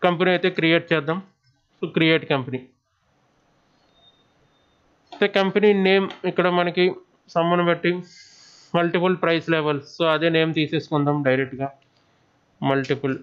Company అయితే create చేద్దాం so create company so company name ఇక్కడ మనకి సమ్మను బట్టి మల్టిపుల్ ప్రైస్ లెవెల్స్ సో అదే నేమ్ తీసేసుకుందాం డైరెక్ట్గా multiple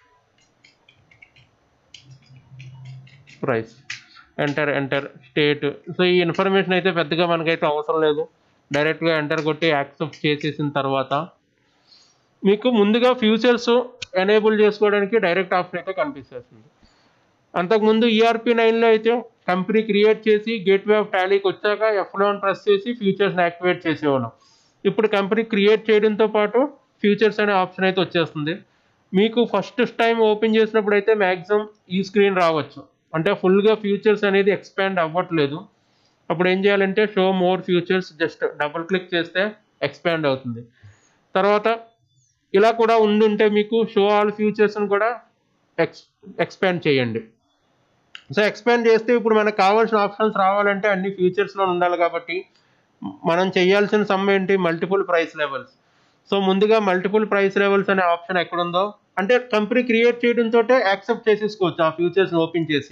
price enter enter state so ఈ ఇన్ఫర్మేషన్ అయితే పెద్దగా మనకైతే అవసరం లేదు డైరెక్ట్గా ఎంటర్ కొట్టి యాక్సెప్ట్ చేసేసిన తర్వాత మీకు ముందుగా ఫ్యూచర్స్ ఎనేబుల్ చేసుకోవడానికి డైరెక్ట్ ఆప్షన్ అయితే కనిపిస్తుంది అంతకుముందు ఈఆర్పి నైన్లో అయితే కంపెనీ క్రియేట్ చేసి గేట్వే ఆఫ్ టాలీకి వచ్చాక ఎఫ్ లోన్ ప్రెస్ చేసి ఫ్యూచర్స్ని యాక్టివేట్ చేసేవాళ్ళం ఇప్పుడు కంపెనీ క్రియేట్ చేయడంతో పాటు ఫ్యూచర్స్ అనే ఆప్షన్ అయితే వచ్చేస్తుంది మీకు ఫస్ట్ టైం ఓపెన్ చేసినప్పుడు అయితే మ్యాక్సిమం ఈ స్క్రీన్ రావచ్చు అంటే ఫుల్గా ఫ్యూచర్స్ అనేది ఎక్స్పాండ్ అవ్వట్లేదు అప్పుడు ఏం చేయాలంటే show more features just double click చేస్తే ఎక్స్పాండ్ అవుతుంది తర్వాత ఇలా కూడా ఉండుంటే మీకు షో ఆల్ ఫ్యూచర్స్ని కూడా ఎక్స్ ఎక్స్పాండ్ చేయండి సో ఎక్స్పాండ్ చేస్తే ఇప్పుడు మనకు కావాల్సిన ఆప్షన్స్ రావాలంటే అన్ని ఫీచర్స్లో ఉండాలి కాబట్టి మనం చేయాల్సిన సమ్ ఏంటి మల్టిపుల్ ప్రైస్ లెవెల్స్ సో ముందుగా మల్టిపుల్ ప్రైస్ లెవెల్స్ అనే ఆప్షన్ ఎక్కడుందో అంటే కంపెనీ క్రియేట్ చేయడంతో యాక్సెప్ట్ చేసేసుకోవచ్చు ఆ ఫీచర్స్ని ఓపెన్ చేసి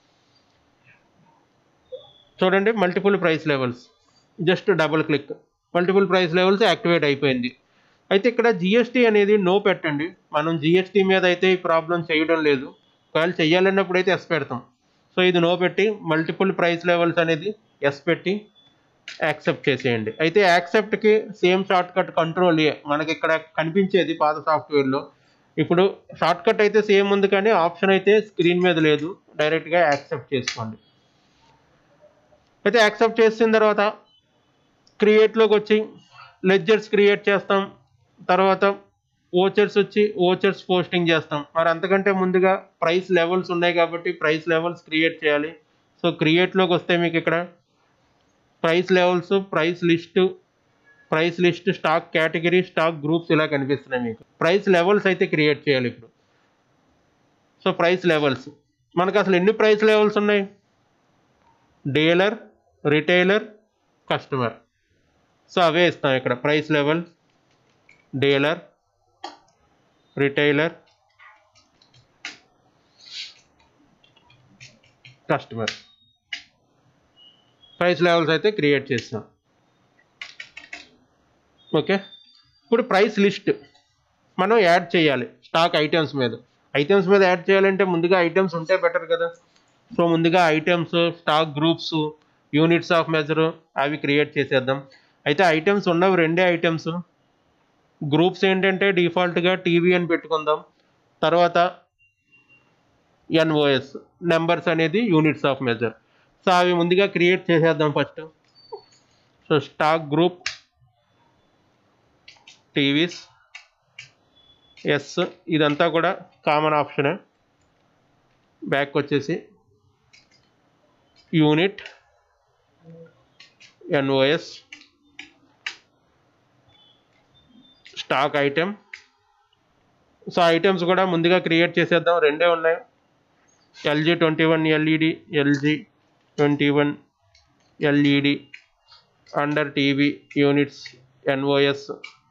చూడండి multiple price levels just double click multiple price levels activate అయిపోయింది అయితే ఇక్కడ జిఎస్టీ అనేది నో పెట్టండి మనం జిఎస్టీ మీద అయితే ఈ ప్రాబ్లం చేయడం లేదు ఒకవేళ చెయ్యాలన్నప్పుడు అయితే ఎస్ పెడతాం సో ఇది నో పెట్టి మల్టిపుల్ ప్రైస్ లెవెల్స్ అనేది ఎస్ పెట్టి యాక్సెప్ట్ చేసేయండి అయితే యాక్సెప్ట్కి same shortcut control A మనకి ఇక్కడ కనిపించేది పాత సాఫ్ట్వేర్లో ఇప్పుడు షార్ట్ కట్ అయితే సేమ్ ఉంది కానీ ఆప్షన్ అయితే స్క్రీన్ మీద లేదు డైరెక్ట్గా యాక్సెప్ట్ చేసుకోండి అయితే యాక్సెప్ట్ చేసిన తర్వాత క్రియేట్లోకి వచ్చి లెడ్జర్స్ క్రియేట్ చేస్తాం తర్వాత ఓచర్స్ వచ్చి ఓచర్స్ పోస్టింగ్ చేస్తాం మరి అంతకంటే ముందుగా ప్రైస్ లెవెల్స్ ఉన్నాయి కాబట్టి ప్రైస్ లెవెల్స్ క్రియేట్ చేయాలి సో క్రియేట్లోకి వస్తే మీకు ఇక్కడ price levels price list price list stock category stock groups ఇలా కనిపిస్తున్నాయి మీకు ప్రైస్ లెవెల్స్ అయితే క్రియేట్ చేయాలి ఇప్పుడు సో ప్రైస్ లెవెల్స్ మనకు అసలు ఎన్ని ప్రైస్ లెవెల్స్ ఉన్నాయి డీలర్ రిటైలర్ కస్టమర్ సో అవే ఇస్తాం ఇక్కడ price level dealer retailer customer price levels అయితే క్రియేట్ చేస్తాం ఓకే ఇప్పుడు ప్రైస్ లిస్ట్ మనం యాడ్ చేయాలి స్టాక్ ఐటమ్స్ మీద ఐటమ్స్ మీద యాడ్ చేయాలంటే ముందుగా ఐటమ్స్ ఉంటే బెటర్ కదా సో ముందుగా items stock groups units of measure అవి క్రియేట్ చేసేద్దాం అయితే ఐటమ్స్ ఉన్నవి రెండే ఐటమ్స్ గ్రూప్స్ ఏంటంటే డిఫాల్ట్గా టీవీ అని పెట్టుకుందాం తర్వాత ఎన్ఓఎస్ నెంబర్స్ అనేది యూనిట్స్ ఆఫ్ మెజర్ సో అవి ముందుగా క్రియేట్ చేసేద్దాం first so stock group TVs yes ఇదంతా కూడా కామన్ ఆప్షనే బ్యాక్ వచ్చేసి unit NOS stock item so items కూడా ముందుగా క్రియేట్ చేసేద్దాం రెండే ఉన్నాయి LG twenty one LED LG twenty one LED under TV units NOS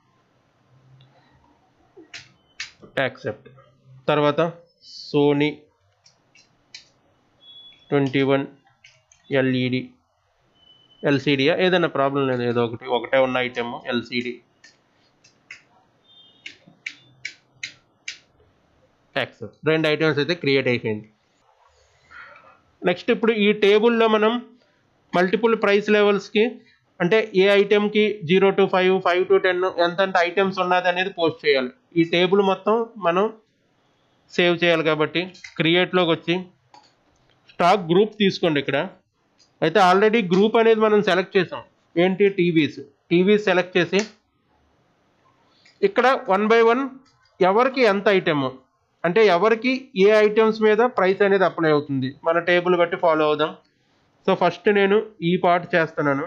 accept తర్వాత సోనీ ట్వంటీ వన్ ఎల్ఈడి ఎల్సిడియా ఏదైనా ప్రాబ్లం లేదు ఏదో ఒకటి ఒకటే ఉన్న ఐటెమ్ ఎల్సిడి యాక్సెప్ట్ రెండు ఐటమ్స్ అయితే క్రియేట్ అయిపోయింది నెక్స్ట్ ఇప్పుడు ఈ టేబుల్లో మనం మల్టిపుల్ ప్రైస్ లెవెల్స్కి అంటే ఏ ఐటెంకి zero to five five to ten ఎంతంత ఐటమ్స్ ఉన్నది అనేది పోస్ట్ చేయాలి ఈ టేబుల్ మొత్తం మనం సేవ్ చేయాలి కాబట్టి క్రియేట్లోకి వచ్చి స్టాక్ గ్రూప్ తీసుకోండి ఇక్కడ అయితే ఆల్రెడీ గ్రూప్ అనేది మనం సెలెక్ట్ చేసాం ఏంటి టీవీస్ టీవీస్ సెలెక్ట్ చేసి ఇక్కడ వన్ బై వన్ ఎవరికి ఎంత ఐటెమ్ అంటే ఎవరికి ఏ ఐటమ్స్ మీద ప్రైస్ అనేది అప్లై అవుతుంది మన టేబుల్ బట్టి ఫాలో అవుదాం సో ఫస్ట్ నేను ఈ పార్ట్ చేస్తున్నాను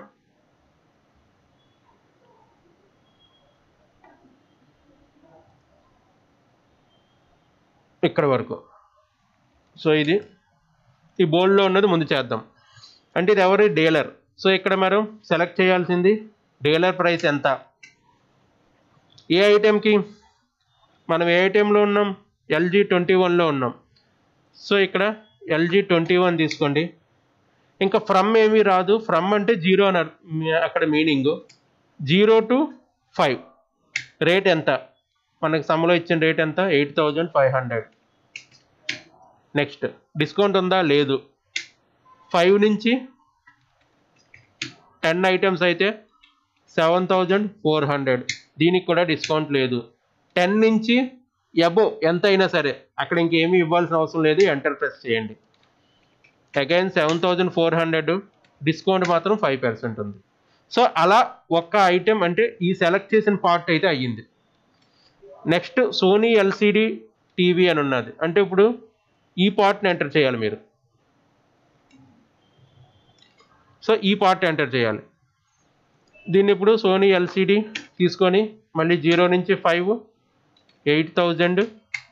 ఇక్కడ వరకు సో ఇది ఈ బోల్డ్లో ఉన్నది ముందు చేద్దాం అంటే ఇది ఎవరి డీలర్ సో ఇక్కడ మనం సెలెక్ట్ చేయాల్సింది డీలర్ ప్రైస్ ఎంత ఏ ఐటెంకి మనం ఏ ఐటెంలో ఉన్నాం ఎల్జీ ట్వంటీ వన్లో ఉన్నాం సో ఇక్కడ ఎల్జీ ట్వంటీ వన్ తీసుకోండి ఇంకా ఫ్రమ్ ఏమీ రాదు ఫ్రమ్ అంటే జీరో అని అర్- మీ- అక్కడ meaning zero to five rate ఎంత మనకి సమ్లో ఇచ్చిన రేట్ ఎంత eight thousand five hundred next discount ఉందా లేదు ఫైవ్ నుంచి టెన్ ఐటమ్స్ అయితే సెవెన్ థౌజండ్ ఫోర్ హండ్రెడ్ దీనికి కూడా డిస్కౌంట్ లేదు టెన్ నుంచి ఎబో ఎంత అయినా సరే అక్కడ ఇంకేమీ ఇవ్వాల్సిన అవసరం లేదు ఎంటర్ ప్రెస్ చేయండి again seven thousand four hundred discount మాత్రం ఫైవ్ పర్సెంట్ ఉంది సో అలా ఒక్క ఐటెం అంటే ఈ సెలెక్ట్ చేసిన పార్ట్ అయితే అయ్యింది నెక్స్ట్ సోనీ ఎల్సిడి టీవీ అని ఉన్నది అంటే ఇప్పుడు ఈ పార్ట్ని ఎంటర్ చేయాలి మీరు సో ఈ పార్ట్ ఎంటర్ చేయాలి దీన్ని ఇప్పుడు సోనీ ఎల్సిడి తీసుకొని మళ్ళీ జీరో నుంచి ఫైవ్ ఎయిట్ థౌజండ్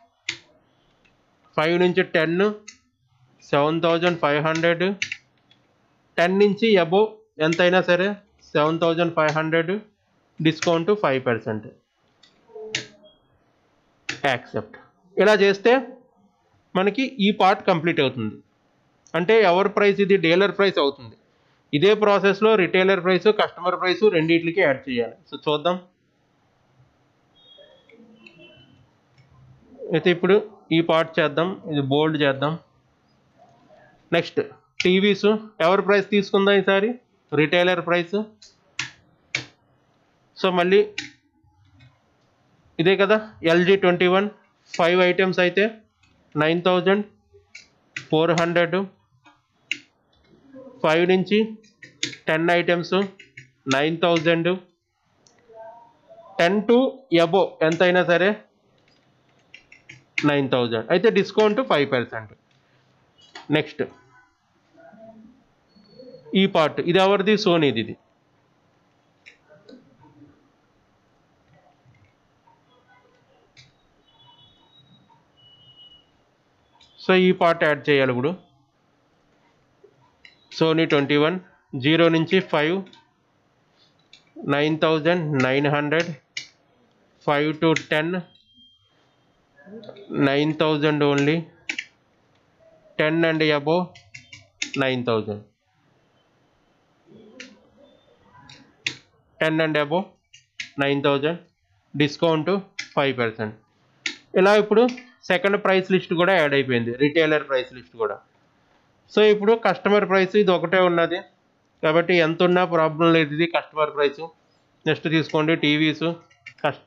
ఫైవ్ నుంచి ten seven thousand five hundred ten నుంచి అబోవ్ ఎంతైనా సరే seven thousand five hundred discount five percent accept ఇలా చేస్తే మనకి ఈ పార్ట్ కంప్లీట్ అవుతుంది అంటే ఎవరి ప్రైస్ ఇది డీలర్ ప్రైస్ అవుతుంది ఇదే ప్రాసెస్లో రిటైలర్ ప్రైస్ కస్టమర్ ప్రైస్ రెండింటికి యాడ్ చేయాలి సో చూద్దాం అయితే ఇప్పుడు ఈ పార్ట్ చేద్దాం ఇది బోల్డ్ చేద్దాం నెక్స్ట్ టీవీస్ ఎవరి ప్రైస్ తీసుకుందాం ఈసారి రిటైలర్ ప్రైస్ సో మళ్ళీ ఇదే కదా LG twenty one five items అయితే nine thousand four hundred five నుంచి ten items nine thousand ten to above ఎంతైనా సరే నైన్ థౌజండ్ అయితే డిస్కౌంట్ ఫైవ్ పర్సెంట్ నెక్స్ట్ ఈ పార్ట్ ఇది ఎవరిది సోనీది ఇది సో ఈ పార్ట్ యాడ్ చేయాలి ఇప్పుడు సోనీ ట్వంటీ వన్ జీరో నుంచి five nine thousand nine hundred five to ten nine thousand only ten and above nine thousand ten and above nine thousand discount five percent ఇలా ఇప్పుడు second price list కూడా add అయిపోయింది retailer price list కూడా so ఇప్పుడు customer price ఇది ఒకటే ఉన్నది కాబట్టి ఎంత ఉన్నా ప్రాబ్లం లేదు ఇది కస్టమర్ ప్రైస్ నెక్స్ట్ తీసుకోండి టీవీస్ కస్ట్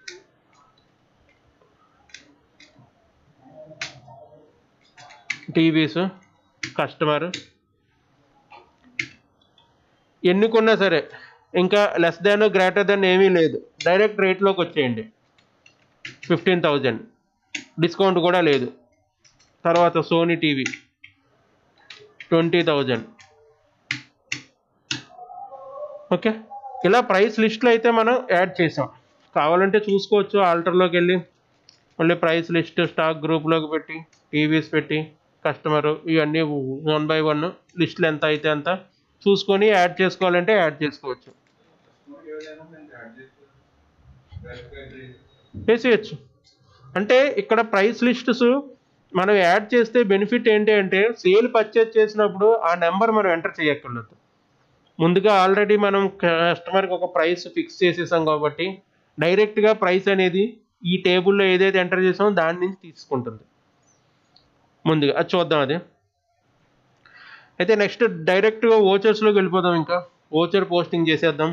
టీవీస్ కస్టమర్ ఎన్నుకున్నా సరే ఇంకా లెస్ దాన్ గ్రేటర్ దాన్ ఏమీ లేదు డైరెక్ట్ రేట్లోకి వచ్చేయండి ఫిఫ్టీన్ థౌజండ్ డిస్కౌంట్ కూడా లేదు తర్వాత Sony TV twenty thousand okay ఇలా ప్రైస్ లిస్ట్లో అయితే మనం యాడ్ చేసాం కావాలంటే చూసుకోవచ్చు ఆల్టర్లోకి వెళ్ళి మళ్ళీ ప్రైస్ లిస్ట్ స్టాక్ గ్రూప్లోకి పెట్టి టీవీస్ పెట్టి కస్టమరు ఇవన్నీ వన్ బై వన్ లిస్టులు ఎంత అయితే అంత చూసుకొని యాడ్ చేసుకోవాలంటే యాడ్ చేసుకోవచ్చు వేసేయచ్చు అంటే ఇక్కడ ప్రైస్ లిస్ట్స్ మనం యాడ్ చేస్తే బెనిఫిట్ ఏంటి అంటే సేల్ పర్చేజ్ చేసినప్పుడు ఆ నెంబర్ మనం ఎంటర్ చేయక్కర్లేదు ముందుగా ఆల్రెడీ మనం కస్టమర్కి ఒక ప్రైస్ ఫిక్స్ చేసేసాం కాబట్టి డైరెక్ట్గా ప్రైస్ అనేది ఈ టేబుల్లో ఏదైతే ఎంటర్ చేసామో దాని నుంచి తీసుకుంటుంది ముందుగా అది చూద్దాం అది అయితే నెక్స్ట్ డైరెక్ట్గా ఓచర్స్లోకి వెళ్ళిపోదాం ఇంకా ఓచర్ పోస్టింగ్ చేసేద్దాం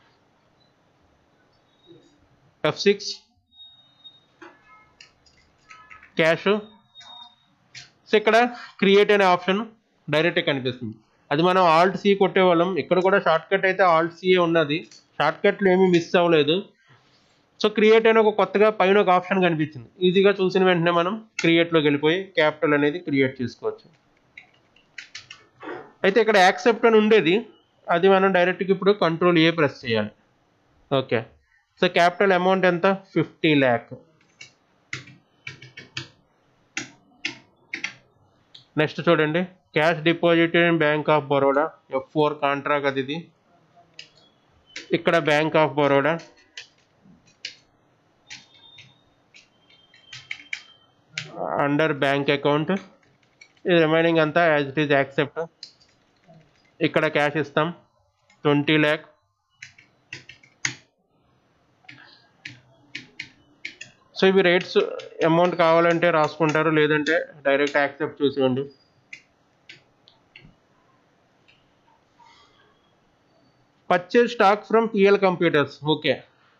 ఎఫ్ సిక్స్ క్యాష్ సో ఇక్కడ క్రియేట్ అనే ఆప్షన్ డైరెక్ట్గా కనిపిస్తుంది అది మనం ఆల్ట్ సి కొట్టేవాళ్ళం ఇక్కడ కూడా షార్ట్ కట్ అయితే ఆల్ట్ సిఏ ఉన్నది షార్ట్ కట్లు ఏమీ మిస్ అవ్వలేదు సో క్రియేట్ అయిన ఒక కొత్తగా పైన ఒక ఆప్షన్ కనిపించింది ఈజీగా చూసిన వెంటనే మనం క్రియేట్లోకి వెళ్ళిపోయి క్యాపిటల్ అనేది క్రియేట్ చేసుకోవచ్చు అయితే ఇక్కడ యాక్సెప్ట్ అని ఉండేది అది మనం డైరెక్ట్గా ఇప్పుడు కంట్రోల్ ఏ ప్రెస్ చేయాలి ఓకే సో క్యాపిటల్ అమౌంట్ ఎంత ఫిఫ్టీ ల్యాక్ నెక్స్ట్ చూడండి cash deposit in bank of Baroda F four contract అది ఇది ఇక్కడ bank of Baroda under bank account ఇది రిమైనింగ్ అంతా యాజ్ ఇట్ ఈజ్ యాక్సెప్ట్ ఇక్కడ క్యాష్ ఇస్తాం ట్వంటీ ల్యాక్ సో ఇవి రేట్స్ అమౌంట్ కావాలంటే రాసుకుంటారు లేదంటే డైరెక్ట్ యాక్సెప్ట్ చూసేయండి purchase stock from PL computers okay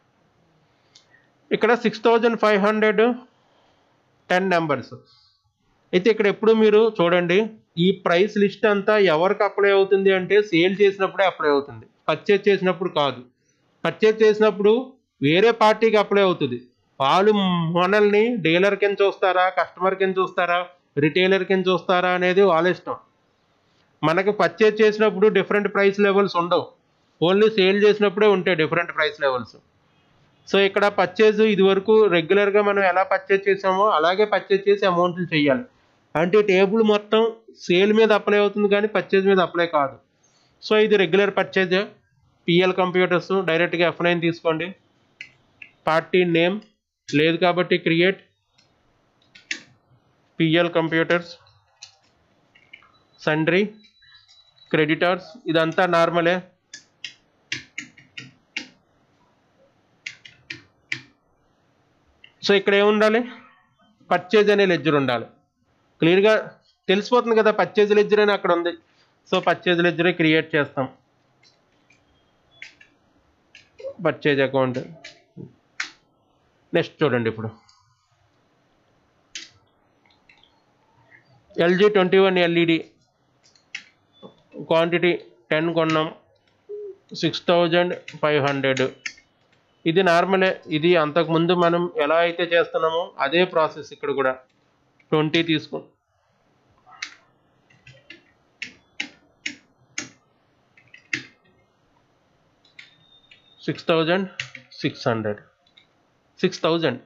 ఇక్కడ six thousand five hundred ten numbers అయితే ఇక్కడ ఎప్పుడు మీరు చూడండి ఈ ప్రైస్ లిస్ట్ అంతా ఎవరికి అప్లై అవుతుంది అంటే సేల్ చేసినప్పుడే అప్లై అవుతుంది పర్చేజ్ చేసినప్పుడు కాదు పర్చేజ్ చేసినప్పుడు వేరే పార్టీకి అప్లై అవుతుంది వాళ్ళు మనల్ని డీలర్ కింద చూస్తారా కస్టమర్ కింద చూస్తారా రిటైలర్ కింద చూస్తారా అనేది వాళ్ళ ఇష్టం మనకి పర్చేజ్ చేసినప్పుడు డిఫరెంట్ ప్రైస్ లెవెల్స్ ఉండవు ఓన్లీ సేల్ చేసినప్పుడే ఉంటాయి డిఫరెంట్ ప్రైస్ లెవెల్స్ సో ఇక్కడ పర్చేజ్ ఇది వరకు రెగ్యులర్గా మనం ఎలా పర్చేజ్ చేసామో అలాగే పర్చేజ్ చేసి అమౌంట్లు చేయాలి అంటే టేబుల్ మొత్తం సేల్ మీద అప్లై అవుతుంది కానీ పర్చేజ్ మీద అప్లై కాదు సో ఇది రెగ్యులర్ పర్చేజ్ పిఎల్ కంప్యూటర్స్ డైరెక్ట్గా ఎఫ్ నైన్ తీసుకోండి పార్టీ నేమ్ లేదు కాబట్టి create PL computers sundry creditors ఇదంతా నార్మలే సో ఇక్కడ ఏముండాలి పర్చేజ్ అనే లెడ్జర్ ఉండాలి క్లియర్గా తెలిసిపోతుంది కదా పర్చేజ్ లెడ్జర్ అని అక్కడ ఉంది సో పర్చేజ్ లెడ్జరే క్రియేట్ చేస్తాం పర్చేజ్ అకౌంట్ నెక్స్ట్ చూడండి ఇప్పుడు LG twenty one LED quantity ten కొన్నాం సిక్స్ థౌజండ్ ఫైవ్ హండ్రెడ్ ఇది నార్మలే ఇది అంతకుముందు మనం ఎలా అయితే చేస్తున్నామో అదే ప్రాసెస్ ఇక్కడ కూడా ట్వంటీ తీసుకో six thousand six hundred six thousand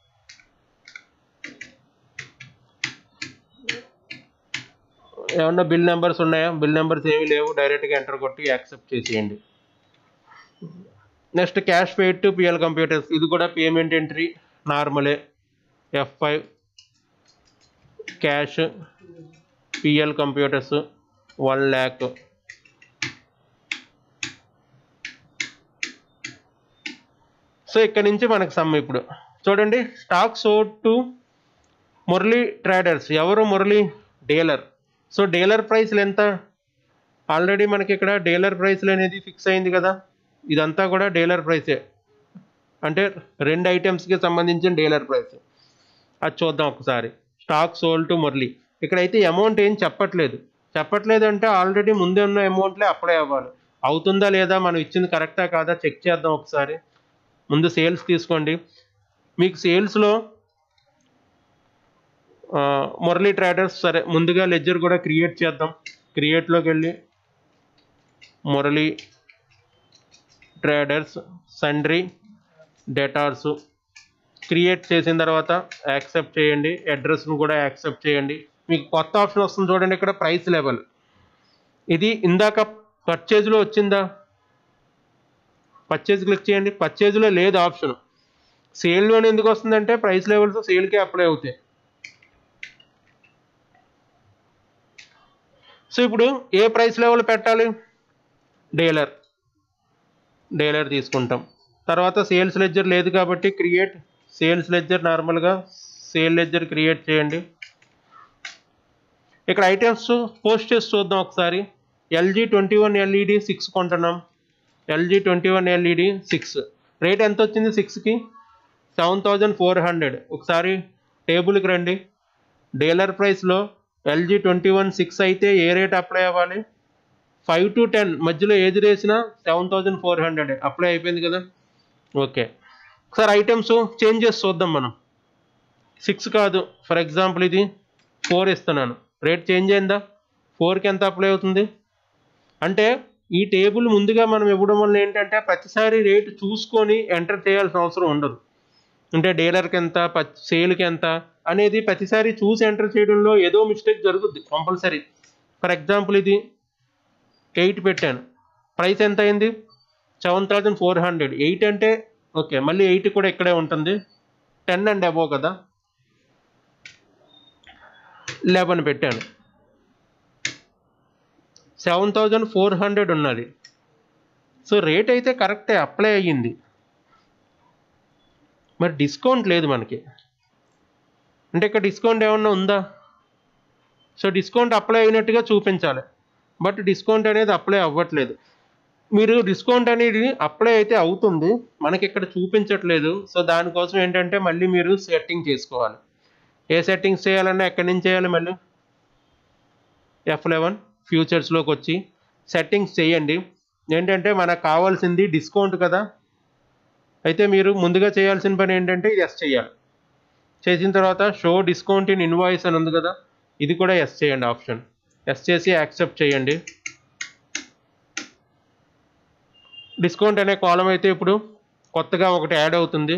ఏమన్నా బిల్ నెంబర్స్ ఉన్నాయా బిల్ నెంబర్స్ ఏమీ లేవు డైరెక్ట్గా ఎంటర్ కొట్టి యాక్సెప్ట్ చేసేయండి next cash paid to PL computers ఇది కూడా పేమెంట్ ఎంట్రీ నార్మలే F five cash PL computers one lakh so ఇక్కడ నుంచి మనకు సమ్ ఇప్పుడు చూడండి stock sold to Murali traders ఎవరు మురళీ డీలర్ సో డీలర్ ప్రైస్లు ఎంత ఆల్రెడీ మనకి ఇక్కడ డీలర్ ప్రైస్లు అనేది ఫిక్స్ అయింది కదా ఇదంతా కూడా డీలర్ ప్రైసే అంటే రెండు ఐటమ్స్కి సంబంధించిన డీలర్ ప్రైస్ అది చూద్దాం ఒకసారి స్టాక్ సోల్ టు మురళి ఇక్కడైతే అమౌంట్ ఏం చెప్పట్లేదు చెప్పట్లేదు అంటే ఆల్రెడీ ముందే ఉన్న అమౌంట్లే అప్లై అవ్వాలి అవుతుందా లేదా మనం ఇచ్చింది కరెక్టా కాదా చెక్ చేద్దాం ఒకసారి ముందు సేల్స్ తీసుకోండి మీకు సేల్స్లో మురళీ ట్రేడర్స్ సరే ముందుగా లెడ్జర్ కూడా క్రియేట్ చేద్దాం క్రియేట్లోకి వెళ్ళి Murali traders sundry debtors create చేసిన తర్వాత యాక్సెప్ట్ చేయండి అడ్రస్ను కూడా యాక్సెప్ట్ చేయండి మీకు కొత్త ఆప్షన్ వస్తుంది చూడండి ఇక్కడ ప్రైస్ లెవెల్ ఇది ఇందాక పర్చేజ్లో వచ్చిందా పర్చేజ్ క్లిక్ చేయండి పర్చేజ్లో లేదు ఆప్షన్ సేల్లోనే ఎందుకు వస్తుందంటే ప్రైస్ లెవెల్స్ సేల్కే అప్లై అవుతాయి సో ఇప్పుడు ఏ ప్రైస్ లెవెల్ పెట్టాలి డీలర్ డీలర్ తీసుకుంటాం తర్వాత సేల్స్ లెడ్జర్ లేదు కాబట్టి క్రియేట్ సేల్స్ లెడ్జర్ నార్మల్గా సేల్ లెడ్జర్ క్రియేట్ చేయండి ఇక్కడ ఐటమ్స్ పోస్ట్ చేసి చూద్దాం ఒకసారి LG twenty one LED six కొంటున్నాం LG twenty one LED six rate ఎంత వచ్చింది సిక్స్కి సెవెన్ థౌజండ్ ఫోర్ హండ్రెడ్ ఒకసారి టేబుల్కి రండి డీలర్ ప్రైస్లో ఎల్జీ ట్వంటీ వన్ సిక్స్ అయితే ఏ రేట్ అప్లై అవ్వాలి ఫైవ్ టు టెన్ మధ్యలో ఏది వేసినా seven thousand four hundred apply అయిపోయింది కదా ఓకే ఒకసారి ఐటమ్స్ చేంజ్ చేసి చూద్దాం మనం సిక్స్ కాదు ఫర్ ఎగ్జాంపుల్ ఇది ఫోర్ ఇస్తున్నాను రేట్ చేంజ్ అయిందా ఫోర్కి ఎంత అప్లై అవుతుంది అంటే ఈ టేబుల్ ముందుగా మనం ఇవ్వడం వల్ల ఏంటంటే ప్రతిసారి రేటు చూసుకొని ఎంటర్ చేయాల్సిన అవసరం ఉండదు అంటే డీలర్కి ఎంత సేల్కి ఎంత అనేది ప్రతిసారి చూసి ఎంటర్ చేయడంలో ఏదో మిస్టేక్ జరుగుద్ది కంపల్సరీ ఫర్ ఎగ్జాంపుల్ ఇది ఎయిట్ పెట్టాను ప్రైస్ ఎంత అయింది seven thousand four hundred eight అంటే ఓకే మళ్ళీ ఎయిట్ కూడా ఇక్కడే ఉంటుంది టెన్ అండ్ అబోవ్ కదా లెవెన్ పెట్టాను సెవెన్ థౌజండ్ ఫోర్ హండ్రెడ్ ఉన్నది సో రేట్ అయితే కరెక్టే అప్లై అయ్యింది మరి డిస్కౌంట్ లేదు మనకి అంటే ఇక్కడ డిస్కౌంట్ ఏమన్నా ఉందా సో డిస్కౌంట్ అప్లై అయినట్టుగా చూపించాలి బట్ డిస్కౌంట్ అనేది అప్లై అవ్వట్లేదు మీరు డిస్కౌంట్ అనేది అప్లై అయితే అవుతుంది మనకి ఇక్కడ చూపించట్లేదు సో దానికోసం ఏంటంటే మళ్ళీ మీరు సెట్టింగ్ చేసుకోవాలి ఏ సెట్టింగ్స్ చేయాలన్నా ఎక్కడి నుంచి చేయాలి మళ్ళీ ఎఫ్ లెవెన్ ఫ్యూచర్స్లోకి వచ్చి సెట్టింగ్స్ చేయండి ఏంటంటే మనకు కావాల్సింది డిస్కౌంట్ కదా అయితే మీరు ముందుగా చేయాల్సిన పని ఏంటంటే ఇది ఎస్ చేయాలి చేసిన తర్వాత షో డిస్కౌంట్ ఇన్ ఇన్వాయిస్ అని ఉంది కదా ఇది కూడా ఎస్ చేయండి ఆప్షన్ ఎస్ చేసి యాక్సెప్ట్ చేయండి డిస్కౌంట్ అనే కాలం అయితే ఇప్పుడు కొత్తగా ఒకటి యాడ్ అవుతుంది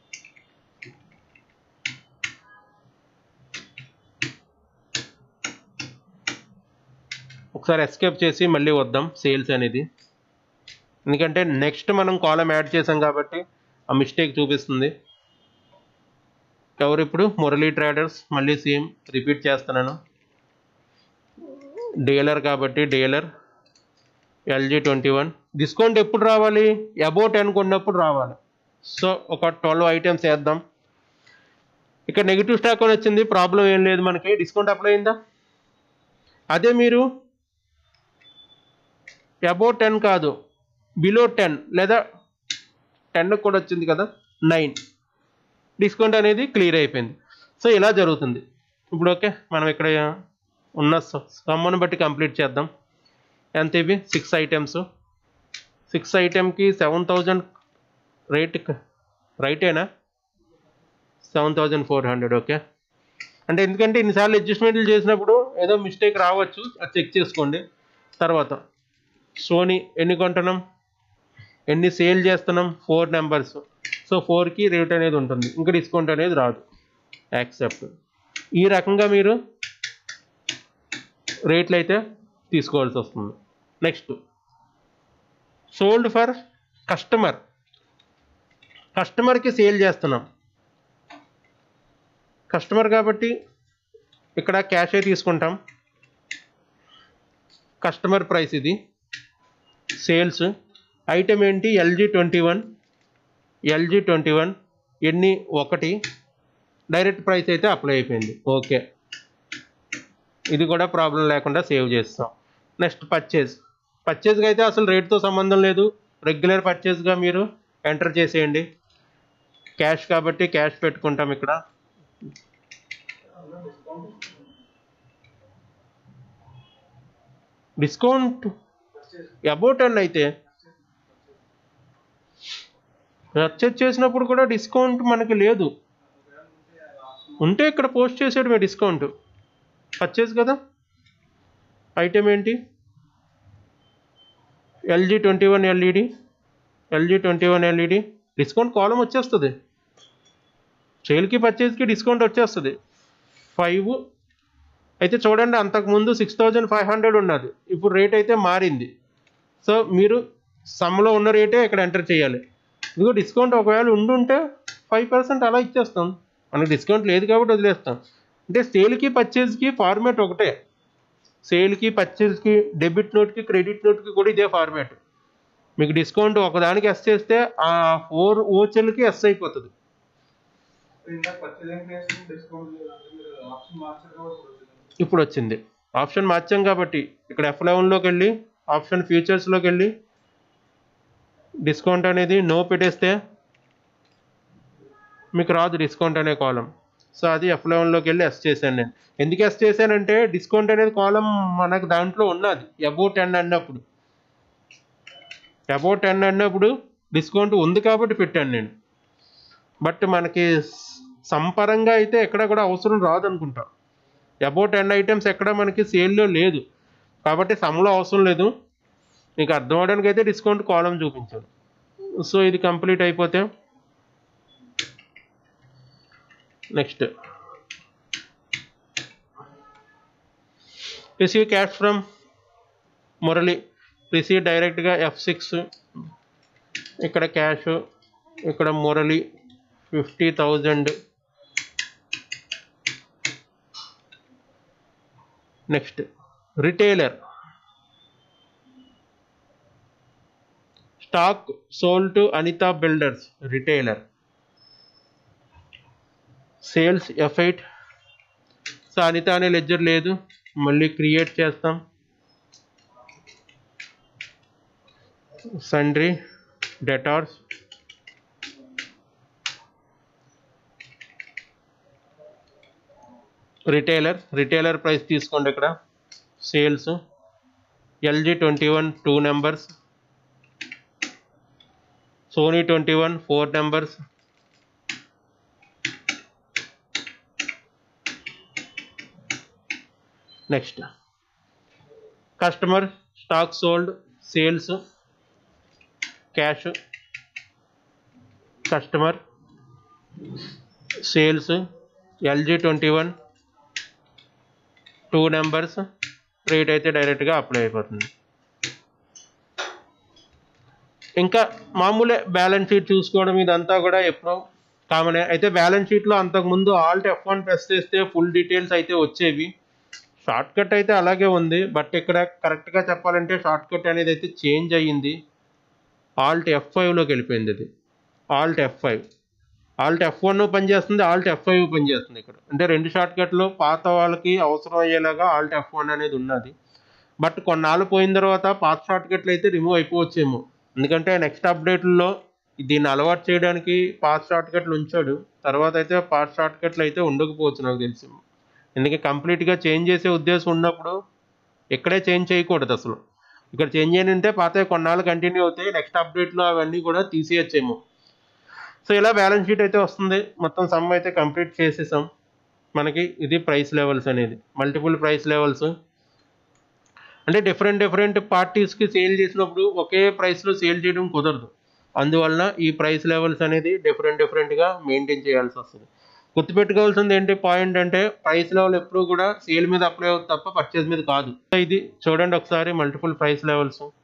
ఒకసారి ఎస్కేప్ చేసి మళ్ళీ వద్దాం సేల్స్ అనేది ఎందుకంటే నెక్స్ట్ మనం కాలం యాడ్ చేసాం కాబట్టి ఆ మిస్టేక్ చూపిస్తుంది ఎవరు ఇప్పుడు మురళీ ట్రేడర్స్ మళ్ళీ సేమ్ రిపీట్ చేస్తున్నాను డీలర్ కాబట్టి dealer LG twenty one discount ఎప్పుడు రావాలి అబౌట్ అనుకున్నప్పుడు రావాలి సో ఒక ట్వెల్వ్ ఐటమ్స్ వేద్దాం ఇక్కడ నెగిటివ్ స్టాక్ అని వచ్చింది ప్రాబ్లం ఏం లేదు మనకి డిస్కౌంట్ అప్లై అయిందా అదే మీరు అబౌట్ టెన్ కాదు బిలో టెన్ లేదా టెన్ కూడా వచ్చింది కదా నైన్ డిస్కౌంట్ అనేది క్లియర్ అయిపోయింది సో ఇలా జరుగుతుంది ఇప్పుడు ఓకే మనం ఇక్కడ ఉన్న సమ్మను బట్టి కంప్లీట్ చేద్దాం ఎంత ఇవి సిక్స్ ఐటమ్స్ సిక్స్ ఐటెంకి సెవెన్ థౌజండ్ రేట్ రైటేనా seven thousand four hundred okay అంటే ఎందుకంటే ఇన్నిసార్లు అడ్జస్ట్మెంట్లు చేసినప్పుడు ఏదో మిస్టేక్ రావచ్చు అది చెక్ చేసుకోండి తర్వాత సోనీ ఎన్ని కొంటున్నాం ఎన్ని సేల్ చేస్తున్నాం ఫోర్ నెంబర్స్ సో ఫోర్కి రేట్ అనేది ఉంటుంది ఇంకా డిస్కౌంట్ అనేది రాదు యాక్సెప్ట్ ఈ రకంగా మీరు రేట్లు అయితే తీసుకోవాల్సి వస్తుంది నెక్స్ట్ సోల్డ్ ఫర్ కస్టమర్ కస్టమర్కి సేల్ చేస్తున్నాం కస్టమర్ కాబట్టి ఇక్కడ క్యాషే తీసుకుంటాం కస్టమర్ ప్రైస్ ఇది సేల్స్ ఐటమ్ ఏంటి LG twenty one LG twenty one ఎన్ని ఒకటి డైరెక్ట్ ప్రైస్ అయితే అప్లై అయిపోయింది ఓకే ఇది కూడా ప్రాబ్లం లేకుండా సేవ్ చేస్తాం నెక్స్ట్ పర్చేజ్ పర్చేజ్కి అయితే అసలు రేట్తో సంబంధం లేదు రెగ్యులర్ పర్చేజ్గా మీరు ఎంటర్ చేసేయండి క్యాష్ కాబట్టి క్యాష్ పెట్టుకుంటాం ఇక్కడ డిస్కౌంట్ అబౌట్ అని అయితే పర్చేజ్ చేసినప్పుడు కూడా డిస్కౌంట్ మనకి లేదు ఉంటే ఇక్కడ పోస్ట్ చేసేయడమే డిస్కౌంట్ పర్చేజ్ కదా ఐటెం ఏంటి LG twenty one LED LG twenty one LED discount కాలం వచ్చేస్తుంది సేల్కి పర్చేజ్కి డిస్కౌంట్ వచ్చేస్తుంది ఫైవ్ అయితే చూడండి అంతకుముందు సిక్స్ థౌజండ్ ఫైవ్ హండ్రెడ్ ఉన్నది ఇప్పుడు రేట్ అయితే మారింది సో మీరు సమ్లో ఉన్న రేటే ఇక్కడ ఎంటర్ చేయాలి ఇదిగో డిస్కౌంట్ ఒకవేళ ఉండుంటే ఫైవ్ పర్సెంట్ అలా ఇచ్చేస్తాం మనకి డిస్కౌంట్ లేదు కాబట్టి వదిలేస్తాం అంటే సేల్కి పర్చేజ్కి ఫార్మేట్ ఒకటే సేల్కి పర్చేజ్కి డెబిట్ నోట్కి క్రెడిట్ నోట్కి కూడా ఇదే ఫార్మేట్ మీకు డిస్కౌంట్ ఒకదానికి ఎస్ చేస్తే ఆ ఫోర్ ఓచర్లకి ఎస్ అయిపోతుంది ఇందాక పర్చేజింగ్ ప్లేస్ డిస్కౌంట్ లేదంటే మీరు ఆప్షన్ మార్చారు కాబట్టి వచ్చింది. ఇప్పుడు వచ్చింది ఆప్షన్ మార్చాం కాబట్టి ఇక్కడ ఎఫ్ లెవెన్లోకి వెళ్ళి ఆప్షన్ ఫీచర్స్లోకి వెళ్ళి డిస్కౌంట్ అనేది నో పెట్టేస్తే మీకు రాదు డిస్కౌంట్ అనే కాలం సో అది ఎఫ్ లెవెన్లోకి వెళ్ళి ఎస్ చేశాను నేను ఎందుకు ఎస్ చేశానంటే డిస్కౌంట్ అనేది కాలం మనకు దాంట్లో ఉన్నది అబౌట్ టెన్ అన్నప్పుడు అబౌట్ టెన్ అన్నప్పుడు డిస్కౌంట్ ఉంది కాబట్టి పెట్టాను నేను బట్ మనకి సంపరంగా అయితే ఎక్కడ కూడా అవసరం రాదనుకుంటా అబౌట్ టెన్ ఐటమ్స్ ఎక్కడ మనకి సేల్లో లేదు కాబట్టి సమ్లో అవసరం లేదు మీకు అర్థం అవడానికి అయితే డిస్కౌంట్ కాలం చూపించాను సో ఇది కంప్లీట్ అయిపోతే next receive cash from Murali receive డైరెక్ట్గా ఎఫ్ సిక్స్ ఇక్కడ క్యాష్ ఇక్కడ Murali fifty thousand next retailer stock sold to Anita builders retailer sales F eight so Anita అనే లెడ్జర్ లేదు మళ్ళీ క్రియేట్ చేస్తాం sundry debtors retailer retailer price తీసుకోండి ఇక్కడ sales LG twenty one two numbers Sony twenty one four numbers next customer stock sold sales cash customer sales LG twenty one two numbers rate అయితే డైరెక్ట్గా apply అయిపోతుంది ఇంకా మామూలే balance sheet చూసుకోవడం ఇదంతా కూడా ఎప్పుడో కామనే అయితే బ్యాలెన్స్ షీట్లో అంతకుముందు ఆల్ట్ ఎఫ్ వన్ ప్రెస్ చేస్తే ఫుల్ డీటెయిల్స్ అయితే వచ్చేవి షార్ట్ కట్ అయితే అలాగే ఉంది బట్ ఇక్కడ కరెక్ట్గా చెప్పాలంటే షార్ట్ కట్ అనేది అయితే చేంజ్ అయ్యింది ఆల్ట్ ఎఫ్ ఫైవ్లోకి వెళ్ళిపోయింది అది alt F five alt F one పనిచేస్తుంది ఆల్ట్ ఎఫ్ ఫైవ్ పనిచేస్తుంది ఇక్కడ అంటే రెండు షార్ట్ కట్లు పాత వాళ్ళకి అవసరం అయ్యేలాగా ఆల్ట్ ఎఫ్ వన్ అనేది ఉన్నది బట్ కొన్నాళ్ళు పోయిన తర్వాత పాత షార్ట్ కట్లు అయితే రిమూవ్ అయిపోవచ్చేమో ఎందుకంటే నెక్స్ట్ అప్డేట్లో దీన్ని అలవాటు చేయడానికి పాత షార్ట్ కట్లు ఉంచాడు తర్వాత అయితే పాత షార్ట్ కట్లు అయితే ఉండకపోవచ్చు నాకు తెలిసి ఎందుకంటే కంప్లీట్గా చేంజ్ చేసే ఉద్దేశం ఉన్నప్పుడు ఇక్కడే చేంజ్ చేయకూడదు అసలు ఇక్కడ చేంజ్ చేయని ఉంటే పాత కొన్నాళ్ళు కంటిన్యూ అవుతాయి నెక్స్ట్ అప్డేట్లో అవన్నీ కూడా తీసేయచ్చేమో సో ఇలా బ్యాలెన్స్ షీట్ అయితే వస్తుంది మొత్తం సమ్ అయితే కంప్లీట్ చేసేసాం మనకి ఇది ప్రైస్ లెవెల్స్ అనేది మల్టిపుల్ ప్రైస్ లెవెల్స్ అంటే డిఫరెంట్ డిఫరెంట్ పార్టీస్కి సేల్ చేసినప్పుడు ఒకే ప్రైస్లో సేల్ చేయడం కుదరదు అందువలన ఈ ప్రైస్ లెవెల్స్ అనేది డిఫరెంట్ డిఫరెంట్గా మెయింటైన్ చేయాల్సి వస్తుంది గుర్తుపెట్టుకోవాల్సింది ఏంటి పాయింట్ అంటే ప్రైస్ లెవెల్ ఎప్పుడు కూడా సేల్ మీద అప్లై అవుతుంది తప్ప పర్చేజ్ మీద కాదు ఇది చూడండి ఒకసారి మల్టిపుల్ ప్రైస్ లెవెల్స్